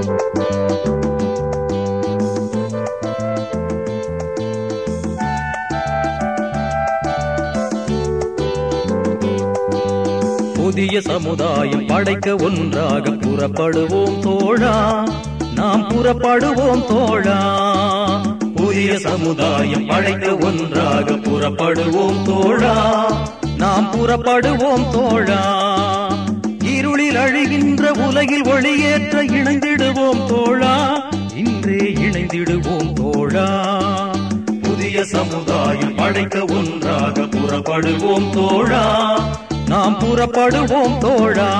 புதிய சமுதாயம் படைக்க ஒன்றாக புறப்படுவோம் தோழா நாம் புறப்படுவோம் தோழா புதிய சமுதாயம் படைக்க ஒன்றாக புறப்படுவோம் தோழா நாம் புறப்படுவோம் தோழா இருளில் அழிகின்ற உலகில் ஒளியேற்ற இணைந்திடுவோம் தோழா இன்றே இணைந்திடுவோம் தோழா புதிய சமுதாயம் படைக்க ஒன்றாக புறப்படுவோம் தோழா நாம் புறப்படுவோம் தோழா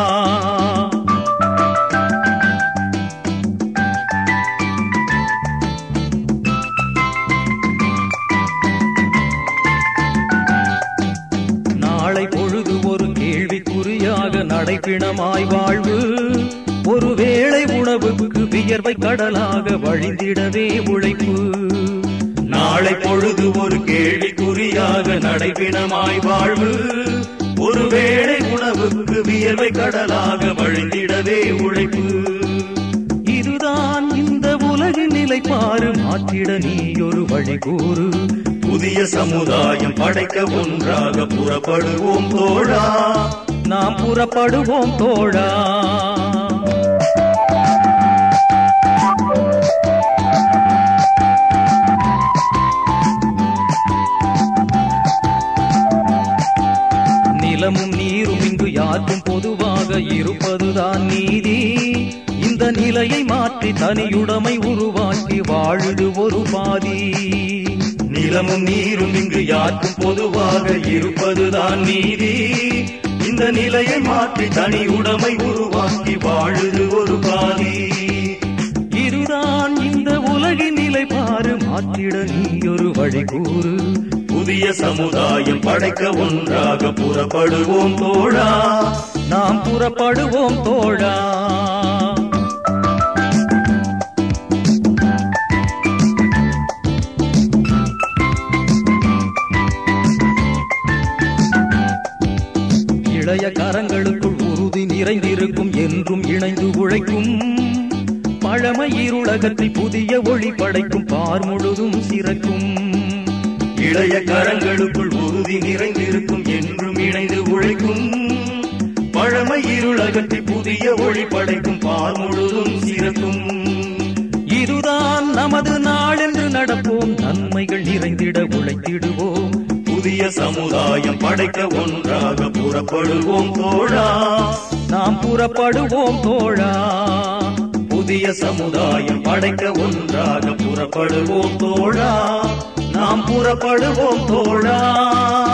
நாளை பொழுது ஒரு கேள்விக்குறியாக நடைப்பிணமாய் வாழ்வு ஒருவேளை உணவுக்கு வியர்வை கடலாக வழிந்திடவே உழைப்பு நாளை பொழுது ஒரு கேள்விக்குறியாக நடைப்பிணமாய் வாழ்வு ஒருவேளை உணவுக்கு வியர்வை கடலாக வழிந்திடவே உழைப்பு இதுதான் இந்த உலகின் நிலை பாரு மாற்றிட நீ ஒரு வழி கூறு புதிய சமுதாயம் படைக்க ஒன்றாக புறப்படுவோம் தோழா நாம் புறப்படுவோம் தோழா நிலமும் நீரும் இங்கு யாருக்கும் பொதுவாக இருப்பதுதான் நீதி இந்த நிலையை மாற்றி தனியுடைமை உருவாக்கி வாழுது ஒரு பாதி நிலமும் நீரும் இங்கு யாருக்கும் பொதுவாக இருப்பதுதான் நீதி இந்த நிலையை மாற்றி தனியுடைமை உருவாக்கி வாழுது ஒரு பாதி இதுதான் இந்த உலகின் நிலை பாரு மாற்றிட நீ ஒரு வழி கூறு புதிய சமுதாயம் படைக்க ஒன்றாக புறப்படுவோம் தோழா நாம் புறப்படுவோம் தோழா இளைய கரங்களுக்குள் உறுதி நிறைந்திருக்கும் என்றும் இணைந்து உழைக்கும் பழமை இருளகத்தை புதிய ஒளி படைக்கும் பார் முழுதும் சிறக்கும் இளைய கரங்களுக்குள் உறுதி நிறைந்திருக்கும் என்றும் இணைந்து உழைக்கும் பழமை இருளகத்தை புதிய ஒளி படைக்கும் பார் முழுதும் சிறக்கும் இதுதான் நமது நாள் என்று நடப்போம் நன்மைகள் நிறைந்திட உழைத்திடுவோம் புதிய சமுதாயம் படைக்க ஒன்றாக புறப்படுவோம் தோழா நாம் புறப்படுவோம் தோழா புதிய சமுதாயம் படைக்க ஒன்றாக புறப்படுவோம் தோழா நாம் புறப்படுவோம் தோழா